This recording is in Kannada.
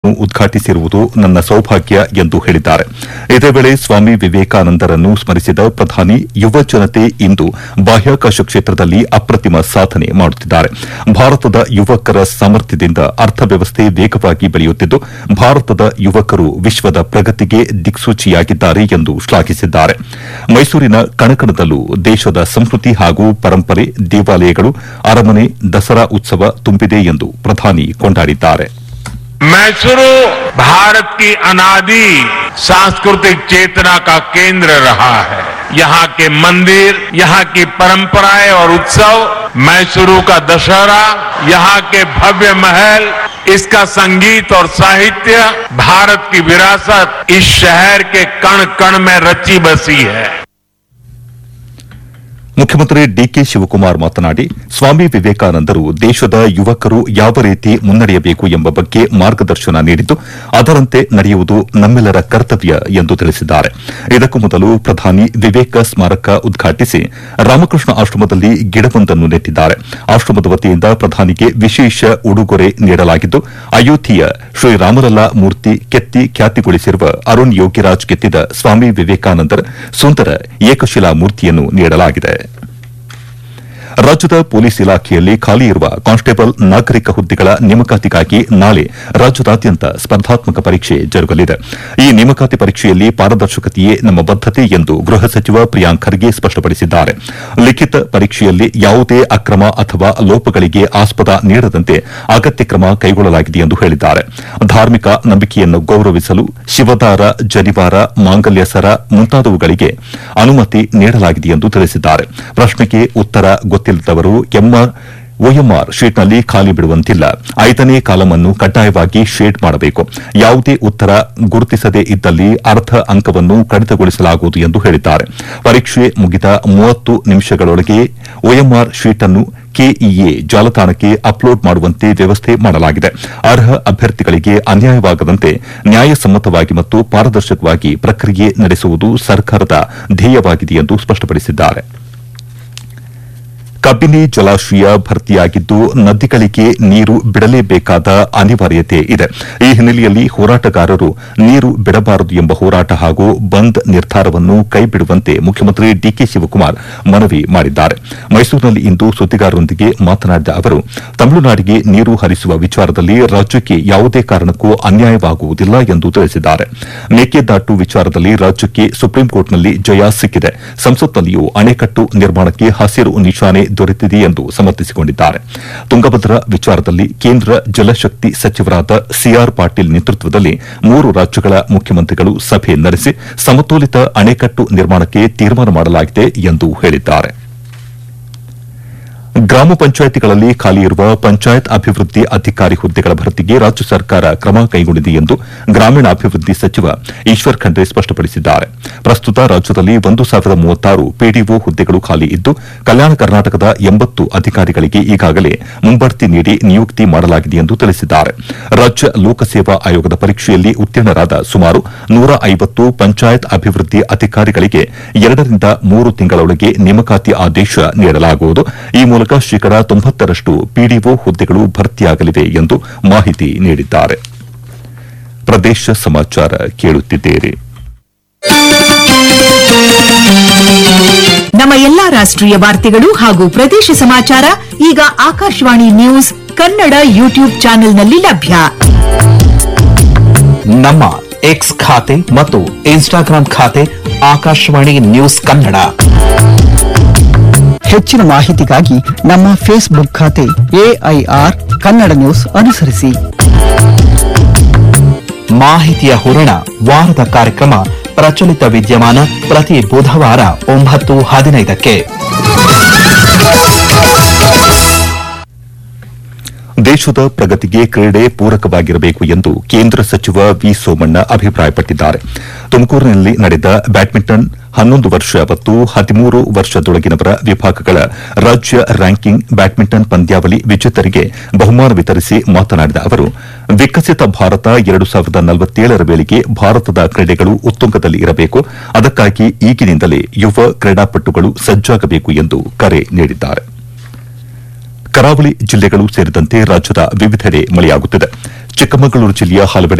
ಉದ್ಘಾಟಿಸಿರುವುದು ನನ್ನ ಸೌಭಾಗ್ಯ ಎಂದು ಹೇಳಿದ್ದಾರೆ ಇದೇ ವೇಳೆ ಸ್ವಾಮಿ ವಿವೇಕಾನಂದರನ್ನು ಸ್ಮರಿಸಿದ ಪ್ರಧಾನಿ ಯುವ ಜನತೆ ಇಂದು ಬಾಹ್ಯಾಕಾಶ ಕ್ಷೇತ್ರದಲ್ಲಿ ಅಪ್ರತಿಮ ಸಾಧನೆ ಮಾಡುತ್ತಿದ್ದಾರೆ ಭಾರತದ ಯುವಕರ ಸಾಮರ್ಥ್ಯದಿಂದ ಅರ್ಥವ್ಯವಸ್ಥೆ ವೇಗವಾಗಿ ಬೆಳೆಯುತ್ತಿದ್ದು ಭಾರತದ ಯುವಕರು ವಿಶ್ವದ ಪ್ರಗತಿಗೆ ದಿಕ್ಸೂಚಿಯಾಗಿದ್ದಾರೆ ಎಂದು ಶ್ಲಾಘಿಸಿದ್ದಾರೆ ಮೈಸೂರಿನ ಕಣಕಣದಲ್ಲೂ ದೇಶದ ಸಂಸ್ಕೃತಿ ಹಾಗೂ ಪರಂಪರೆ ದೇವಾಲಯಗಳು ಅರಮನೆ ದಸರಾ ಉತ್ಸವ ತುಂಬಿದೆ ಎಂದು ಪ್ರಧಾನಿ ಕೊಂಡಾಡಿದ್ದಾರೆ मैसूरू भारत की अनादि सांस्कृतिक चेतना का केंद्र रहा है यहाँ के मंदिर यहाँ की परंपराएं और उत्सव मैसूरू का दशहरा यहाँ के भव्य महल इसका संगीत और साहित्य भारत की विरासत इस शहर के कण कण में रची बसी है ಮುಖ್ಯಮಂತ್ರಿ ಡಿಕೆ ಶಿವಕುಮಾರ್ ಮಾತನಾಡಿ ಸ್ವಾಮಿ ವಿವೇಕಾನಂದರು ದೇಶದ ಯುವಕರು ಯಾವ ರೀತಿ ಮುನ್ನಡೆಯಬೇಕು ಎಂಬ ಬಗ್ಗೆ ಮಾರ್ಗದರ್ಶನ ನೀಡಿದ್ದು ಅದರಂತೆ ನಡೆಯುವುದು ನಮ್ಮೆಲ್ಲರ ಕರ್ತವ್ಯ ಎಂದು ತಿಳಿಸಿದ್ದಾರೆ ಇದಕ್ಕೂ ಮೊದಲು ಪ್ರಧಾನಿ ವಿವೇಕ ಸ್ಮಾರಕ ಉದ್ಘಾಟಿಸಿ ರಾಮಕೃಷ್ಣ ಆಶ್ರಮದಲ್ಲಿ ಗಿಡವೊಂದನ್ನು ನೆಟ್ಟಿದ್ದಾರೆ ಆಶ್ರಮದ ವತಿಯಿಂದ ಪ್ರಧಾನಿಗೆ ವಿಶೇಷ ಉಡುಗೊರೆ ನೀಡಲಾಗಿದ್ದು ಅಯೋಧ್ಯೆಯ ಶ್ರೀರಾಮಲಲ್ಲಾ ಮೂರ್ತಿ ಕೆತ್ತಿ ಖ್ಯಾತಿಗೊಳಿಸಿರುವ ಅರುಣ್ ಯೋಗಿರಾಜ್ ಕೆತ್ತಿದ ಸ್ವಾಮಿ ವಿವೇಕಾನಂದರ ಸುಂದರ ಏಕಶಿಲಾ ಮೂರ್ತಿಯನ್ನು ನೀಡಲಾಗಿದೆ ರಾಜ್ಯದ ಪೊಲೀಸ್ ಇಲಾಖೆಯಲ್ಲಿ ಖಾಲಿ ಇರುವ ಕಾನ್ಸ್ಟೇಬಲ್ ನಾಗರಿಕ ಹುದ್ದೆಗಳ ನೇಮಕಾತಿಗಾಗಿ ನಾಳೆ ರಾಜ್ಯದಾದ್ಯಂತ ಸ್ಪರ್ಧಾತ್ಮಕ ಪರೀಕ್ಷೆ ಜರುಗಲಿದೆ ಈ ನೇಮಕಾತಿ ಪರೀಕ್ಷೆಯಲ್ಲಿ ಪಾರದರ್ಶಕತೆಯೇ ನಮ್ಮ ಬದ್ದತೆ ಎಂದು ಗೃಹ ಸಚಿವ ಪ್ರಿಯಾಂಕ್ ಖರ್ಗೆ ಸ್ಪಷ್ಟಪಡಿಸಿದ್ದಾರೆ ಲಿಖಿತ ಪರೀಕ್ಷೆಯಲ್ಲಿ ಯಾವುದೇ ಅಕ್ರಮ ಅಥವಾ ಲೋಪಗಳಿಗೆ ಆಸ್ಪದ ನೀಡದಂತೆ ಅಗತ್ಯ ಕ್ರಮ ಕೈಗೊಳ್ಳಲಾಗಿದೆ ಎಂದು ಹೇಳಿದ್ದಾರೆ ಧಾರ್ಮಿಕ ನಂಬಿಕೆಯನ್ನು ಗೌರವಿಸಲು ಶಿವದಾರ ಜನಿವಾರ ಮಾಂಗಲ್ಯ ಸರ ಮುಂತಾದವುಗಳಿಗೆ ಅನುಮತಿ ನೀಡಲಾಗಿದೆ ಎಂದು ತಿಳಿಸಿದ್ದಾರೆ ಪ್ರಶ್ನೆಗೆ ಉತ್ತರ ಗೊತ್ತಿಲ್ಲದವರು ಎಂಆರ್ ಒಎಂಆರ್ ಶೀಟ್ನಲ್ಲಿ ಖಾಲಿ ಬಿಡುವಂತಿಲ್ಲ ಐದನೇ ಕಾಲಂ ಅನ್ನು ಕಡ್ಡಾಯವಾಗಿ ಶೇಡ್ ಮಾಡಬೇಕು ಯಾವುದೇ ಉತ್ತರ ಗುರುತಿಸದೇ ಇದ್ದಲ್ಲಿ ಅರ್ಧ ಅಂಕವನ್ನು ಕಡಿತಗೊಳಿಸಲಾಗುವುದು ಎಂದು ಹೇಳಿದ್ದಾರೆ ಪರೀಕ್ಷೆ ಮುಗಿದ ಮೂವತ್ತು ನಿಮಿಷಗಳೊಳಗೆ ಒಎಂಆರ್ ಶೀಟ್ ಅನ್ನು ಕೆಇಎ ಜಾಲತಾಣಕ್ಕೆ ಅಪ್ಲೋಡ್ ಮಾಡುವಂತೆ ವ್ಯವಸ್ಥೆ ಮಾಡಲಾಗಿದೆ ಅರ್ಹ ಅಭ್ಯರ್ಥಿಗಳಿಗೆ ಅನ್ಯಾಯವಾಗದಂತೆ ನ್ಯಾಯಸಮ್ಮತವಾಗಿ ಮತ್ತು ಪಾರದರ್ಶಕವಾಗಿ ಪ್ರಕ್ರಿಯೆ ನಡೆಸುವುದು ಸರ್ಕಾರದ ಧ್ಯೇಯವಾಗಿದೆ ಎಂದು ಸ್ಪಷ್ಟಪಡಿಸಿದ್ದಾರೆ ಕಬಿನಿ ಜಲಾಶಯ ಭರ್ತಿಯಾಗಿದ್ದು ನದಿಗಳಿಗೆ ನೀರು ಬಿಡಲೇಬೇಕಾದ ಅನಿವಾರ್ಯತೆ ಇದೆ ಈ ಹಿನ್ನೆಲೆಯಲ್ಲಿ ಹೋರಾಟಗಾರರು ನೀರು ಬಿಡಬಾರದು ಎಂಬ ಹೋರಾಟ ಹಾಗೂ ಬಂದ್ ನಿರ್ಧಾರವನ್ನು ಕೈಬಿಡುವಂತೆ ಮುಖ್ಯಮಂತ್ರಿ ಡಿಕೆ ಶಿವಕುಮಾರ್ ಮನವಿ ಮಾಡಿದ್ದಾರೆ ಮೈಸೂರಿನಲ್ಲಿ ಇಂದು ಸುದ್ದಿಗಾರರೊಂದಿಗೆ ಮಾತನಾಡಿದ ಅವರು ತಮಿಳುನಾಡಿಗೆ ನೀರು ಹರಿಸುವ ವಿಚಾರದಲ್ಲಿ ರಾಜ್ಯಕ್ಕೆ ಯಾವುದೇ ಕಾರಣಕ್ಕೂ ಅನ್ಯಾಯವಾಗುವುದಿಲ್ಲ ಎಂದು ತಿಳಿಸಿದ್ದಾರೆ ಮೇಕೆದಾಟು ವಿಚಾರದಲ್ಲಿ ರಾಜ್ಯಕ್ಕೆ ಸುಪ್ರೀಂಕೋರ್ಟ್ನಲ್ಲಿ ಜಯ ಸಿಕ್ಕಿದೆ ಸಂಸತ್ನಲ್ಲಿಯೂ ಅಣೆಕಟ್ಟು ನಿರ್ಮಾಣಕ್ಕೆ ಹಸಿರು ನಿಶಾನೆ ದೊರೆತಿದೆ ಎಂದು ಸಮರ್ಥಿಸಿಕೊಂಡಿದ್ದಾರೆ ತುಂಗಭದ್ರಾ ವಿಚಾರದಲ್ಲಿ ಕೇಂದ್ರ ಜಲಶಕ್ತಿ ಸಚಿವರಾದ ಸಿಆರ್ ಪಾಟೀಲ್ ನೇತೃತ್ವದಲ್ಲಿ ಮೂರು ರಾಜ್ಯಗಳ ಮುಖ್ಯಮಂತ್ರಿಗಳು ಸಭೆ ನಡೆಸಿ ಸಮತೋಲಿತ ಅಣೆಕಟ್ಟು ನಿರ್ಮಾಣಕ್ಕೆ ತೀರ್ಮಾನ ಮಾಡಲಾಗಿದೆ ಎಂದು ಹೇಳಿದ್ದಾರೆ ಗ್ರಾಮ ಪಂಚಾಯಿತಿಗಳಲ್ಲಿ ಖಾಲಿ ಇರುವ ಪಂಚಾಯತ್ ಅಭಿವೃದ್ಧಿ ಅಧಿಕಾರಿ ಹುದ್ದೆಗಳ ಭರ್ತಿಗೆ ರಾಜ್ಯ ಸರ್ಕಾರ ಕ್ರಮ ಕೈಗೊಂಡಿದೆ ಎಂದು ಗ್ರಾಮೀಣಾಭಿವೃದ್ಧಿ ಸಚಿವ ಈಶ್ವರ್ ಖಂಡ್ರೆ ಸ್ಪಷ್ಟಪಡಿಸಿದ್ದಾರೆ ಪ್ರಸ್ತುತ ರಾಜ್ಯದಲ್ಲಿ ಒಂದು ಸಾವಿರದ ಮೂವತ್ತಾರು ಪಿಡಿಒ ಹುದ್ದೆಗಳು ಖಾಲಿ ಇದ್ದು ಕಲ್ಯಾಣ ಕರ್ನಾಟಕದ ಎಂಬತ್ತು ಅಧಿಕಾರಿಗಳಿಗೆ ಈಗಾಗಲೇ ಮುಂಬಡ್ತಿ ನೀಡಿ ನಿಯುಕ್ತಿ ಮಾಡಲಾಗಿದೆ ಎಂದು ತಿಳಿಸಿದ್ದಾರೆ ರಾಜ್ಯ ಲೋಕಸೇವಾ ಆಯೋಗದ ಪರೀಕ್ಷೆಯಲ್ಲಿ ಉತ್ತೀರ್ಣರಾದ ಸುಮಾರು ನೂರ ಐವತ್ತು ಪಂಚಾಯತ್ ಅಭಿವೃದ್ಧಿ ಅಧಿಕಾರಿಗಳಿಗೆ ಎರಡರಿಂದ ಮೂರು ತಿಂಗಳೊಳಗೆ ನೇಮಕಾತಿ ಆದೇಶ ನೀಡಲಾಗುವುದು ಈ ಮೂಲಕ ಶೇಕಡ ತೊಂಬತ್ತರಷ್ಟು ಪಿಡಿಒ ಹುದ್ದೆಗಳು ಭರ್ತಿಯಾಗಲಿವೆ ಎಂದು ಮಾಹಿತಿ ನೀಡಿದ್ದಾರೆ ಪ್ರದೇಶ ಸಮಾಚಾರ ಕೇಳುತ್ತಿದ್ದೀರಿ ನಮ್ಮ ಎಲ್ಲಾ ರಾಷ್ಟ್ರೀಯ ವಾರ್ತೆಗಳು ಹಾಗೂ ಪ್ರದೇಶ ಸಮಾಚಾರ ಈಗ ಆಕಾಶವಾಣಿ ನ್ಯೂಸ್ ಕನ್ನಡ ಯೂಟ್ಯೂಬ್ ಚಾನೆಲ್ನಲ್ಲಿ ಲಭ್ಯ ನಮ್ಮ ಎಕ್ಸ್ ಖಾತೆ ಮತ್ತು ಇನ್ಸ್ಟಾಗ್ರಾಂ ಖಾತೆ ಆಕಾಶವಾಣಿ ನ್ಯೂಸ್ ಕನ್ನಡ ಹೆಚ್ಚಿನ ಮಾಹಿತಿಗಾಗಿ ನಮ್ಮ ಫೇಸ್ಬುಕ್ ಖಾತೆ ಎಐಆರ್ ಕನ್ನಡ ನ್ಯೂಸ್ ಅನುಸರಿಸಿ ಮಾಹಿತಿಯ ಹೂರಣ ವಾರದ ಕಾರ್ಯಕ್ರಮ ಪ್ರಚಲಿತ ವಿದ್ಯಮಾನ ಪ್ರತಿ ಬುಧವಾರ ಒಂಬತ್ತು ಹದಿನೈದಕ್ಕೆ ದೇಶದ ಪ್ರಗತಿಗೆ ಕ್ರೀಡೆ ಪೂರಕವಾಗಿರಬೇಕು ಎಂದು ಕೇಂದ್ರ ಸಚಿವ ವಿ ಸೋಮಣ್ಣ ಅಭಿಪ್ರಾಯಪಟ್ಟಿದ್ದಾರೆ ತುಮಕೂರಿನಲ್ಲಿ ನಡೆದ ಬ್ಯಾಡ್ಮಿಂಟನ್ ಹನ್ನೊಂದು ವರ್ಷ ಮತ್ತು ಹದಿಮೂರು ವರ್ಷದೊಳಗಿನವರ ವಿಭಾಗಗಳ ರಾಜ್ಯ ರ್ಯಾಂಕಿಂಗ್ ಬ್ಯಾಡ್ಮಿಂಟನ್ ಪಂದ್ಯಾವಳಿ ವಿಜೇತರಿಗೆ ಬಹುಮಾನ ವಿತರಿಸಿ ಮಾತನಾಡಿದ ಅವರು ವಿಕಸಿತ ಭಾರತ ಎರಡು ಸಾವಿರದ ನಲವತ್ತೇಳರ ವೇಳೆಗೆ ಭಾರತದ ಕ್ರೀಡೆಗಳು ಉತ್ತುಂಗದಲ್ಲಿ ಇರಬೇಕು ಅದಕ್ಕಾಗಿ ಈಗಿನಿಂದಲೇ ಯುವ ಕ್ರೀಡಾಪಟುಗಳು ಸಜ್ಜಾಗಬೇಕು ಎಂದು ಕರೆ ನೀಡಿದ್ದಾರೆ ಕರಾವಳಿ ಜಿಲ್ಲೆಗಳು ಸೇರಿದಂತೆ ರಾಜ್ಯದ ವಿವಿಧೆಡೆ ಮಳೆಯಾಗುತ್ತಿದೆ ಚಿಕ್ಕಮಗಳೂರು ಜಿಲ್ಲೆಯ ಹಲವೆಡೆ